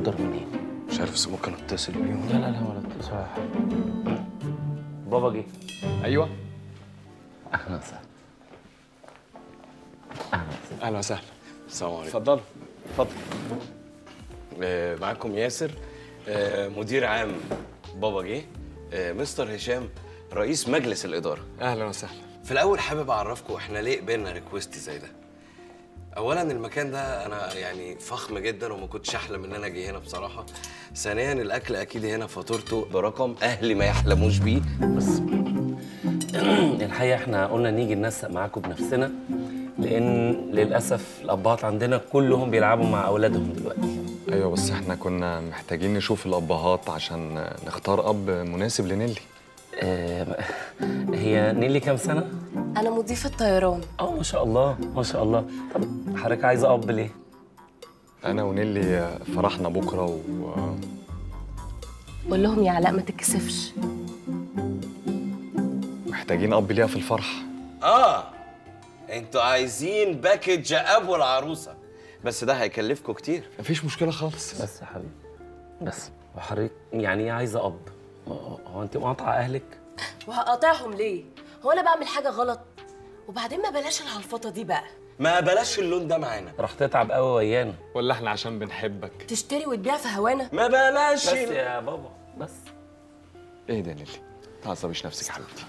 الاوردر منين مش عارف بس ممكن اتصل بيهم لا لا لا ولا اتصال ولا حاجه بابا جه ايوه اهلا وسهلا اهلا وسهلا اهلا وسهلا السلام عليكم اتفضلوا اتفضل آه، معاكم ياسر آه، مدير عام بابا جه آه، مستر هشام رئيس مجلس الاداره اهلا وسهلا في الاول حابب اعرفكم احنا ليه قبلنا ريكويست زي ده اولا المكان ده انا يعني فخم جدا وما كنتش احلم ان انا اجي هنا بصراحه ثانيا الاكل اكيد هنا فاتورته برقم اهلي ما يحلموش بيه بس الحقيقه احنا قلنا نيجي ننسق معاكم بنفسنا لان للاسف الابهات عندنا كلهم بيلعبوا مع اولادهم دلوقتي ايوه بس احنا كنا محتاجين نشوف الابهات عشان نختار اب مناسب لنيلي آه هي نيلي كام سنه انا مضيفه طيران اه ما شاء الله ما شاء الله طب حضرتك عايزه اب ليه انا ونيلي فرحنا بكره و قول لهم يا علاء ما تتكسفش محتاجين اب ليها في الفرح اه انتوا عايزين باكج ابو العروسه بس ده هيكلفكم كتير مفيش مشكله خالص بس يا حبيبي بس وحضرتك يعني ايه عايزه اب هو- هو انت مقاطعه اهلك وهقاطعهم ليه هو انا بعمل حاجه غلط وبعدين ما بلاش الهلفطه دي بقى ما بلاش اللون ده معانا راح تتعب قوي ويانا ولا احنا عشان بنحبك تشتري وتبيع في هوانا ما بلاش بس ال- يا بابا بس ايه ده يا نيلي تعصبيش نفسك يا حبيبتي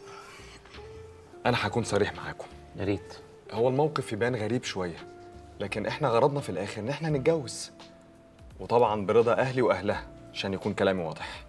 انا هكون صريح معاكم يا ريت هو الموقف يبان غريب شويه لكن احنا غرضنا في الاخر ان احنا نتجوز وطبعا برضا اهلي واهلها عشان يكون كلامي واضح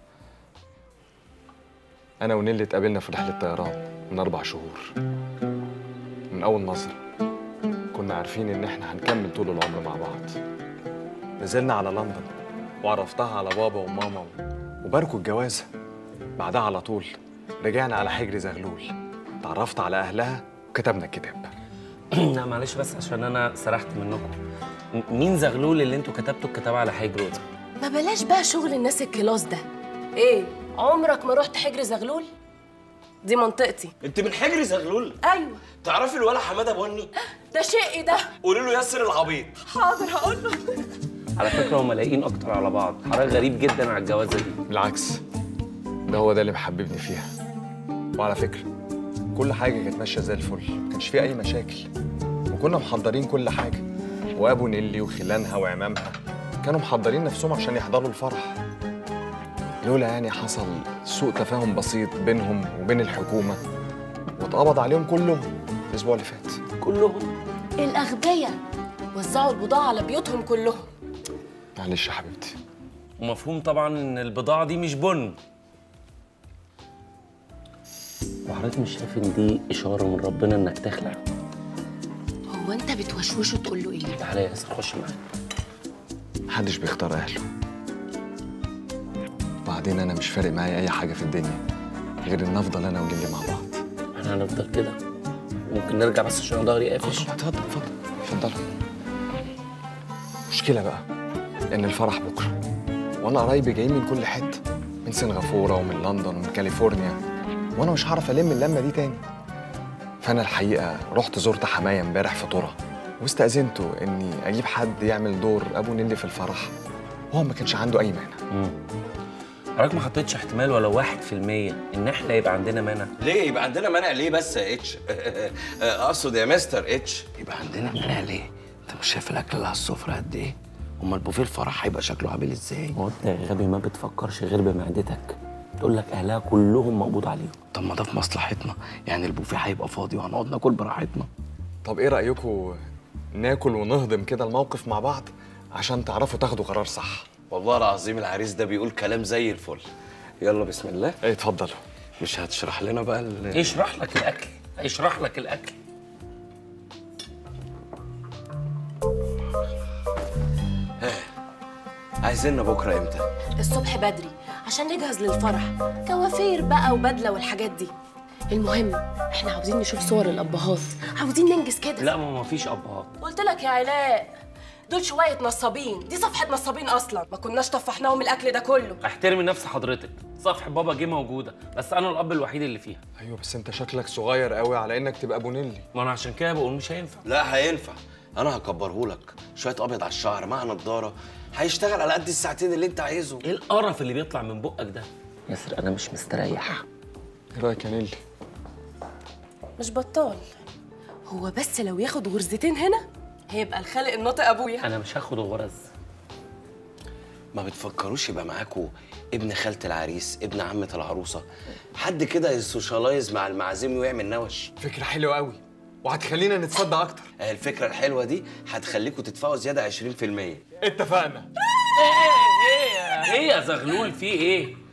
انا ونيلي اتقابلنا في رحله طيران من اربع شهور من اول نظره كنا عارفين ان احنا هنكمل طول العمر مع بعض نزلنا على لندن وعرفتها على بابا وماما وباركوا الجوازه بعدها على طول رجعنا على حجر زغلول تعرفت على اهلها وكتبنا الكتاب لا معلش بس عشان انا سرحت منكم م- مين زغلول اللي انتوا كتبتوا الكتاب على حجره ده ما بلاش بقى شغل الناس الكلاس ده ايه عمرك ما رحت حجر زغلول دي منطقتي انت من حجر زغلول ايوه تعرفي الولا حماده بني ده شقي ده قولي له ياسر العبيط حاضر هقول له على فكره هم لايقين اكتر على بعض حضرتك غريب جدا على الجوازه دي بالعكس ده هو ده اللي محببني فيها وعلى فكرة كل حاجة كانت ماشية زي الفل ما كانش فيها أي مشاكل وكنا محضرين كل حاجة وأبو نيلي وخلانها وعمامها كانوا محضرين نفسهم عشان يحضروا الفرح لولا يعني حصل سوء تفاهم بسيط بينهم وبين الحكومة واتقبض عليهم كلهم الأسبوع اللي فات كلهم الاغبياء وزعوا البضاعه على بيوتهم كلهم معلش يا حبيبتي ومفهوم طبعا ان البضاعه دي مش بن وحضرتك مش شايف ان دي اشاره من ربنا انك تخلع هو انت بتوشوش وتقول له ايه تعالى يا ياسر خش معايا محدش بيختار أهله وبعدين أنا مش فارق معايا أي حاجة في الدنيا غير إن أفضل أنا ونيلي مع بعض احنا هنفضل كده ممكن نرجع بس عشان ظهري قافش اتفضل اتفضل اتفضل مشكلة بقى إن الفرح بكرة وأنا قرايبي جايين من كل حتة من سنغافورة ومن لندن ومن كاليفورنيا وأنا مش هعرف ألم اللمة دي تاني فأنا الحقيقة رحت زرت حماية امبارح في طرة واستأذنته إني أجيب حد يعمل دور أبو نيلي في الفرح وهو ما كانش عنده أي مانع حضرتك ما حطيتش احتمال ولا واحد في المية ان احنا يبقى عندنا مانع ليه يبقى عندنا مانع ليه بس يا اتش اقصد يا مستر اتش يبقى عندنا مانع ليه؟ انت مش شايف الاكل اللي على السفره قد ايه؟ امال البوفيه الفرح هيبقى شكله عامل ازاي؟ هو انت يا غبي ما بتفكرش غير بمعدتك تقول لك اهلها كلهم مقبوض عليهم طب ما ده في مصلحتنا يعني البوفيه هيبقى فاضي وهنقعد ناكل براحتنا طب إيه رأيكم ناكل ونهضم كده الموقف مع بعض عشان تعرفوا تاخدوا قرار صح والله العظيم العريس ده بيقول كلام زي الفل يلا بسم الله ايه اتفضلوا مش هتشرح لنا بقى ال... يشرح لك الاكل يشرح لك الاكل عايزيننا بكره امتى الصبح بدري عشان نجهز للفرح كوافير بقى وبدله والحاجات دي المهم احنا عاوزين نشوف صور الابهات عاوزين ننجز كده لا ما ما فيش ابهات قلت لك يا علاء دول شويه نصابين دي صفحه نصابين اصلا ما كناش طفحناهم الاكل ده كله احترمي نفس حضرتك صفحة بابا جه موجودة بس أنا الأب الوحيد اللي فيها ايوه بس انت شكلك صغير قوي على انك تبقى ابو نيلي ما أنا عشان كده بقول مش هينفع لا هينفع انا هكبرهولك شويه ابيض على الشعر مع نضاره هيشتغل على قد الساعتين اللي انت عايزهم ايه القرف اللي بيطلع من بقك ده ياسر انا مش مستريح ايه رايك يا نيلي مش بطال هو بس لو ياخد غرزتين هنا هيبقى الخالق الناطق ابويا انا مش هاخد غرز ما بتفكروش يبقى معاكوا ابن خالة العريس ابن عمة العروسة حد كده يسوشيالايز مع المعازيم ويعمل نوش فكره حلوه قوي وهتخلينا نتصدق اكتر آه، الفكرة الحلوة دي هتخليكوا تدفعوا زيادة 20% اتفقنا ايه ايه يا زغلول في ايه